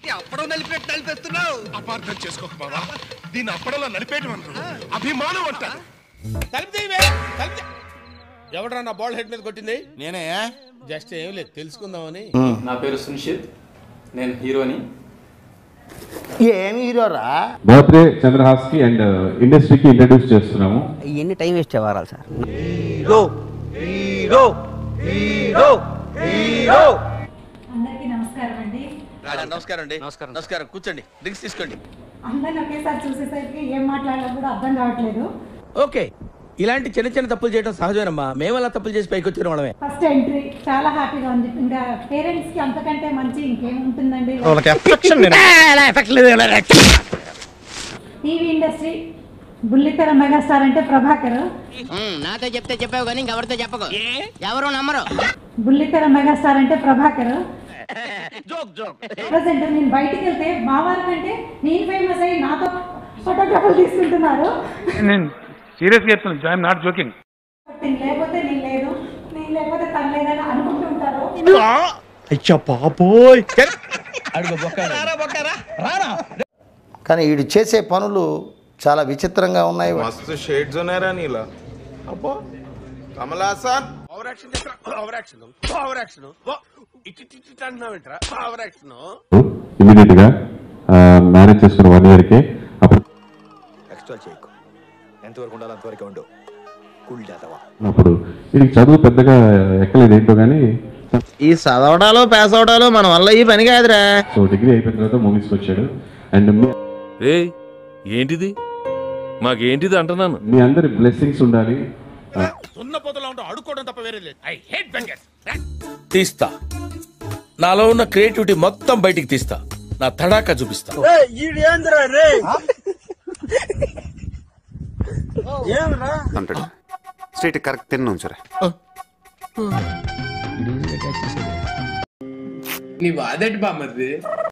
అప్పుడో నలిపెట్టి నలిపేస్తున్నావు అపార్థం చేసుకోక బావా దీన్ని అప్పడంలో నడిపేయటం అంటారు అభిమానం అంటారు తలుపు తీయవే తలుపు తీ- ఎవడ్రా నా బాల్ హెడ్ మీద కొట్టింది నేనే జస్ట్ ఏం లేదు తెలుసుకుందామని నా పేరు సునిషిత్ నేను హీరోని ఏం హీరోరా బర్త్డే చంద్రహాస్కి అండ్ ఇండస్ట్రీకి ఇంట్రడ్యూస్ చేస్తున్నాము ఇవన్నీ టైం వేస్ట్ అవ్వాలి సార్ అందరికీ నమస్కారం అండి నమస్కారం అండి నమస్కారం నమస్కారం కూర్చోండి డ్రింక్స్ తీసుకోండి అందరిని ఒకేసారి చూసేసరికి ఏం మాట్లాడాలో కూడా అర్థం కావట్లేదు ఓకే ఇలాంటి చిన్న చిన్న తప్పులు చేయడం సహజమేనమ్మా మేము అలా తప్పులు చేసి పైకి వచ్చిన వాళ్ళమే ఫస్ట్ ఎంట్రీ చాలా హ్యాపీగా ఉంది ఇంకా పేరెంట్స్ కి అంతకంటే మంచి ఇంకేముంటుందండి టీవీ ఇండస్ట్రీ బుల్లితెర మెగాస్టార్ అంటే ప్రభాకర్ నాతో చెప్తే చెప్పావు కానీ ఇంకెవరితో చెప్పకు ఎవరు నమ్మరు బుల్లితెర మెగాస్టార్ అంటే ప్రభాకర్ ప్రజెంట్ నేను బయటికి వెళ్తే మా వారి కంటే నేను ఫేమస్ అయ్యి నాతో ఫోటోగ్రాఫర్లు తీసుకుంటున్నారు నేను సీరియస్గా చెప్తున్నాను ఐఎమ్ నాట్ జోకింగ్ నేను లేకపోతే నేను లేదు నేను లేకపోతే తను లేదని అనుకుంటుంటారు కానీ వీడు చేసే పనులు చాలా విచిత్రంగా ఉన్నాయి మస్తు షేడ్స్ ఉన్నాయరా నీలా అబ్బో Kamal Haasan over action over action over action ఇటు ఇటు ఇటు అంటున్నావేంట్రా ఓవర్ యాక్షన్ ఇమీడియట్గా మేనేజ్ చేసుకున్న వన్ ఇయర్కి అప్పుడు ఎక్స్ట్రా చేయకు ఎంతవరకు ఉండాలి అంతవరకు ఉండు కూల్ చేద్దావా అప్పుడు వీడికి చదువు పెద్దగా ఎక్కలేదు ఏంటో కానీ ఈ చదవడాలు పాస్ అవడాలు మన వల్ల ఈ పని కాదురా సో డిగ్రీ అయిపోయిన తర్వాత మూవీస్కి వచ్చాడు అండ్ మీ ఏ ఏంటిది మాకేంటిది అంటున్నాను మీ అందరి బ్లెస్సింగ్స్ ఉండాలి ఆ, సున్న పొదలో ఉంటా అడుక్కోవడం తప్ప వేరే లేదు ఐ హేట్ బెంగర్స్ తీస్తా నాలో ఉన్న క్రియేటివిటీ మొత్తం బయటికి తీస్తా నా తడాకా చూపిస్తా అంటాడు స్ట్రైట్ కరెక్ట్ తిన్న ఉంచరా నీ వాదేటి బామ్మది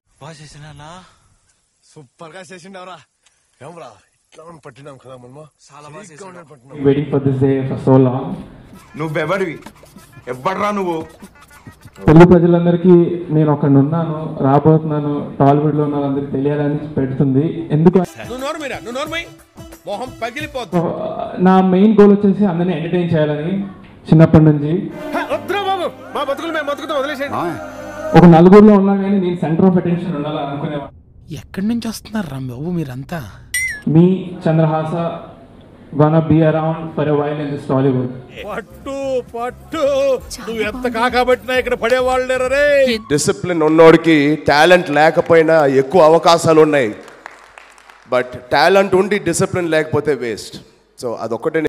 సూపర్ గా చేసిండవరా ఏమరా ఇట్లా పట్టినాం కదా మనమో చాలా waiting for this day for so long నువ్వెవరివి ఎవ్వడ్రా నువ్వు తెలుగు ప్రజలందరికీ నేను ఒకడిని ఉన్నాను రాబోతున్నాను టాలీవుడ్ లో ఉన్న వాళ్ళందరికీ తెలియాలని పెడుతుంది ఎందుకు నువ్వు నోరు మీరా నువ్వు నోరు మై మొహం పగిలిపోతుంది నా మెయిన్ గోల్ వచ్చేసి అందరినీ ఎంటర్టైన్ చేయాలని చిన్నప్పటి నుంచి వద్దురా బాబు మా బతుకులు మేము బతుకుతాం వదిలేసేయండి ఒక నలుగురిలో ఉన్నా కానీ నేను సెంటర్ ఆఫ్ అటెన్షన్ ఉండాలని అనుకునేవాడిని ఎక్కడి నుంచి వస్తున్నారు రా బాబు మీరంతా మీ Chandrahas gonna be around for a while in this Tollywood పట్టు పట్టు నువ్వు ఎంత కాకబట్టినా ఇక్కడ పడేవాళ్ళు లేరు రే డిసిప్లిన్ ఉన్నోడికి టాలెంట్ లేకపోయినా ఎక్కువ అవకాశాలు ఉన్నాయి బట్ టాలెంట్ ఉండి డిసిప్లిన్ లేకపోతే వేస్ట్ సో అదొక్కటే